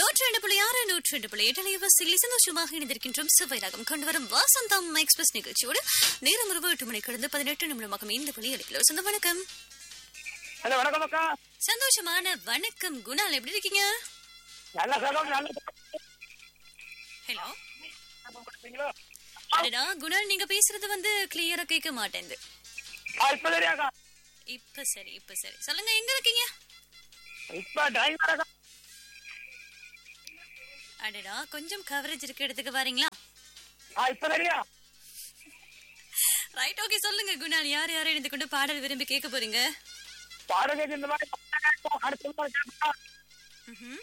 நூற்றி ரெண்டு புள்ளி ஆறு நூற்றி ரெண்டு புள்ளி எட்டு அலைவரிசையில் சந்தோஷமாக இணைந்திருக்கின்றோம் சுவைராகம் கொண்டு வரும் வாசந்தம் எக்ஸ்பிரஸ் நிகழ்ச்சியோடு நேரம் ஒரு எட்டு மணி கடந்து பதினெட்டு நிமிடமாக இந்த புள்ளி அளிக்கல சொந்த வணக்கம் ஹலோ வணக்கம் அக்கா சந்தோஷமான வணக்கம் குணால் எப்படி இருக்கீங்க நல்ல சகம் நல்ல ஹலோ இருக்கீங்களா அடடா குணால் நீங்க பேசுறது வந்து கிளியரா கேட்க மாட்டேங்குது ஆ இப்ப தெரியாக்கா இப்ப சரி இப்ப சரி சொல்லுங்க எங்க இருக்கீங்க இப்ப டிரைவர் அக்கா அடடா கொஞ்சம் கவரேஜ் இருக்க இடத்துக்கு வரீங்களா ஆ இப்ப தெரியா ரைட் ஓகே சொல்லுங்க குணால் யார் யாரை இணைந்து கொண்டு பாடல் விரும்பி கேட்க போறீங்க பாடகை இந்த மாதிரி அடுத்த மாதிரி கேட்கலாம். ம்ஹும்.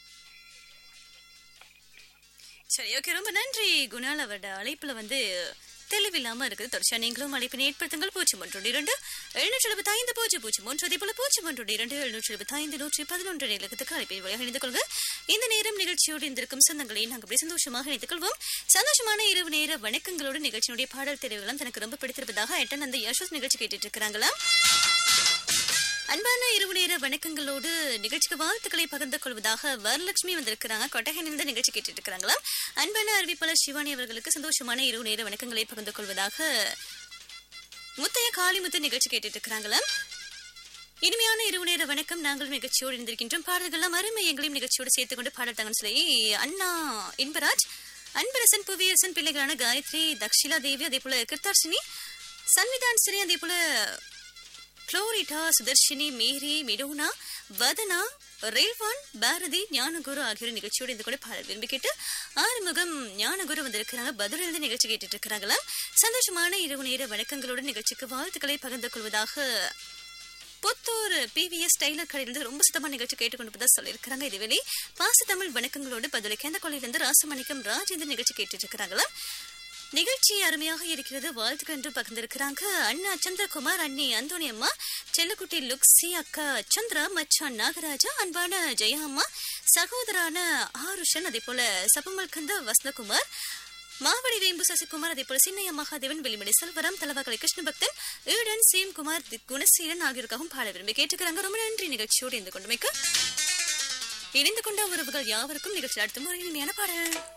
சரி ஓகே ரொம்ப நன்றி குணால் அவரோட அழைப்புல வந்து தெளிவில்லாம இருக்குது தொடர்ச்சியா நீங்களும் அழைப்பினை ஏற்படுத்துங்கள் பூஜ்ஜியம் ஒன்று இரண்டு எழுநூற்றி எழுபத்தி ஐந்து பூஜ்ஜியம் பூஜ்ஜியம் ஒன்று அதே போல பூஜ்ஜியம் ஒன்று இரண்டு எழுநூற்றி எழுபத்தி ஐந்து நூற்றி பதினொன்று இலக்கத்துக்கு அழைப்பில் வழியாக இணைந்து கொள்க இந்த நேரம் நிகழ்ச்சியோடு இருந்திருக்கும் சொந்தங்களை நாங்கள் அப்படி சந்தோஷமாக இணைத்துக் கொள்வோம் சந்தோஷமான இரவு நேர வணக்கங்களோடு நிகழ்ச்சியினுடைய பாடல் தெரிவுகளும் தனக்கு ரொம்ப பிடித்திருப்பதாக எட்டன் அந்த யசோஸ் நிகழ்ச்சி கேட்டுட்டு இருக்கிறாங்களா அன்பான இரவு நேர வணக்கங்களோடு நிகழ்ச்சிக்கு வாழ்த்துக்களை பகிர்ந்து கொள்வதாக வரலட்சுமி வந்திருக்கிறாங்க கொட்டகையிலிருந்து நிகழ்ச்சி கேட்டுட்டு இருக்கிறாங்களா அன்பான அறிவிப்பாளர் சிவானி அவர்களுக்கு சந்தோஷமான இரவு நேர வணக்கங்களை பகிர்ந்து கொள்வதாக முத்தைய காளிமுத்து நிகழ்ச்சி கேட்டுட்டு இருக்கிறாங்களா இனிமையான இரவு நேர வணக்கம் நாங்கள் நிகழ்ச்சியோடு இருந்திருக்கின்றோம் பாடல்கள்லாம் அருமை எங்களையும் நிகழ்ச்சியோடு சேர்த்துக் கொண்டு பாடல் தங்கன்னு சொல்லி அண்ணா இன்பராஜ் அன்பரசன் புவியரசன் பிள்ளைகளான காயத்ரி தக்ஷிலா தேவி அதே போல கிருத்தார்ஷினி சன்விதான் சிறி அதே போல புளோரிடா சுதர்ஷினி மேரி மிடோனா வதனா ரேல்வான் பாரதி ஞானகுரு ஆகியோர் நிகழ்ச்சியோடு இந்த கூட பாடல் விரும்பி கேட்டு ஆறுமுகம் ஞானகுரு வந்திருக்கிறாங்க பதில் எழுந்து நிகழ்ச்சி கேட்டுட்டு இருக்கிறாங்களா சந்தோஷமான இரவு நேர வணக்கங்களோட நிகழ்ச்சிக்கு வாழ்த்துக்களை பகிர்ந்து கொள்வதாக புத்தூர் பிவிஎஸ் டெய்லர் கடையிலிருந்து ரொம்ப சுத்தமா நிகழ்ச்சி கேட்டுக்கொண்டு சொல்லியிருக்கிறாங்க இதுவேளை பாச தமிழ் வணக்கங்களோடு பதில் கேந்த கொள்ளையிலிருந்து ராசமணிக்கம் ராஜேந்திரன் நிகழ்ச்சி கேட்டுட்டு இருக்கிறாங்களா நிகழ்ச்சி அருமையாக இருக்கிறது வாழ்த்துக்கள் என்று பகிர்ந்திருக்கிறாங்க அண்ணா சந்திரகுமார் அண்ணி அந்தோணி அம்மா செல்லக்குட்டி லுக்ஸி அக்கா சந்திரா மச்சான் நாகராஜா அன்பான ஜெயா அம்மா சகோதரான ஆருஷன் அதே போல சபமல் கந்த வசந்தகுமார் மாவடி வேம்பு சசிகுமார் அதே போல சின்னையா மகாதேவன் வெளிமணி செல்வரம் தலவாக்கலை கிருஷ்ணபக்தன் ஈடன் சீம்குமார் தி- குணசீலன் ஆகியோருக்காகவும் பாட விரும்பி கேட்டுக்கிறாங்க ரொம்ப நன்றி நிகழ்ச்சியோடு இருந்து கொண்டு மிக்க இணைந்து கொண்ட உறவுகள் யாவருக்கும் நிகழ்ச்சி அடுத்த முறை இனிமையான பாடல்